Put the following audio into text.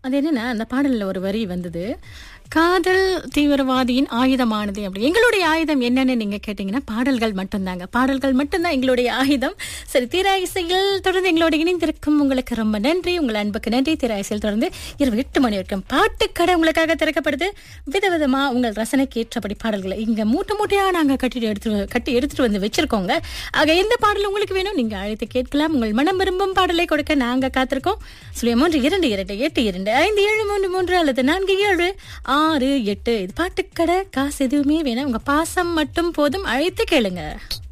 அது என்னன்னா அந்த பாடல்ல ஒரு வரி வந்தது காதல் தீவிரவாதியின் ஆயுதமானது அப்படி எங்களுடைய ஆயுதம் என்னன்னு நீங்க கேட்டீங்கன்னா பாடல்கள் மட்டும்தாங்க பாடல்கள் மட்டும்தான் எங்களுடைய ஆயுதம் சரி தீரா இசையில் தொடர்ந்து எங்களோட இணைந்திருக்கும் உங்களுக்கு ரொம்ப நன்றி உங்கள் அன்புக்கு நன்றி தீரா இசையில் தொடர்ந்து இரவு எட்டு மணி வரைக்கும் பாட்டுக்கடை உங்களுக்காக திறக்கப்படுது விதவிதமா உங்கள் ரசனைக்கு ஏற்றபடி பாடல்களை இங்க மூட்டை மூட்டையா நாங்க கட்டிட்டு எடுத்து கட்டி எடுத்துட்டு வந்து வச்சிருக்கோங்க ஆக எந்த பாடல் உங்களுக்கு வேணும் நீங்க அழைத்து கேட்கலாம் உங்கள் மனம் விரும்பும் பாடலை கொடுக்க நாங்க காத்திருக்கோம் சுழியம் மூன்று இரண்டு இரண்டு எட்டு இரண்டு ஐந்து ஏழு மூன்று மூன்று அல்லது நான்கு ஏழு ஆறு எட்டு இது பாட்டுக்கடை காசு எதுவுமே வேணாம் உங்க பாசம் மட்டும் போதும் அழைத்து கேளுங்க